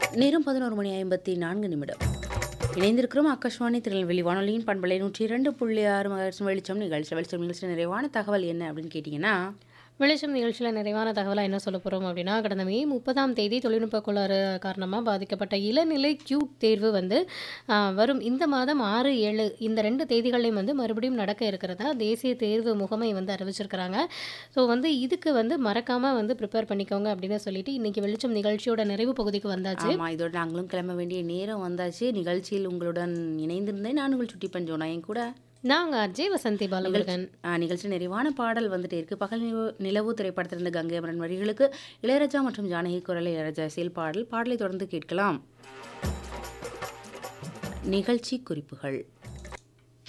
நேரம் பதினோரு மணி ஐம்பத்தி நான்கு நிமிடம் இணைந்திருக்கிறோம் ஆகாஷ்வாணி திருநெல்வேலி வானொலியின் பண்பலை நூற்றி இரண்டு புள்ளி ஆறு மகர்ஸ் வெளிச்சம் நிகழ்ச்சி வெளிச்சம் நிகழ்ச்சி நிறைவான தகவல் என்ன அப்படின்னு கேட்டிங்கன்னா வெளிச்சம் நிகழ்ச்சியில் நிறைவான தகவலாக என்ன சொல்ல போகிறோம் அப்படின்னா கடந்த மே முப்பதாம் தேதி தொழில்நுட்ப கோளாறு காரணமாக பாதிக்கப்பட்ட இளநிலை கியூட் தேர்வு வந்து ஆ, வரும் இந்த மாதம் ஆறு ஏழு இந்த ரெண்டு தேதிகளையும் வந்து மறுபடியும் நடக்க இருக்கிறதா தேசிய தேர்வு முகமை வந்து அறிவிச்சிருக்கிறாங்க ஸோ வந்து இதுக்கு வந்து மறக்காமல் வந்து ப்ரிப்பேர் பண்ணிக்கோங்க அப்படின்னு சொல்லிட்டு இன்னைக்கு வெளிச்சம் நிகழ்ச்சியோட நிறைவு பகுதிக்கு வந்தாச்சு ஆமாம் இதோட நாங்களும் கிளம்ப வேண்டிய நேரம் வந்தாச்சு நிகழ்ச்சியில் உங்களுடன் இணைந்திருந்தேன் நான் உங்கள் சுட்டி பஞ்சோனா என் கூட நாங்கள் அஜய் வசந்தி பாலமுருகன் ஆ, நிகழ்ச்சி நிறைவான பாடல் வந்துட்டே இருக்கு பகல் நிலவு நிலவு திரைப்படத்திலிருந்து கங்கை அமரன் வரிகளுக்கு இளையராஜா மற்றும் ஜானகி குரல் இளையராஜா இசையில் பாடல் பாடலை தொடர்ந்து கேட்கலாம் நிகழ்ச்சி குறிப்புகள்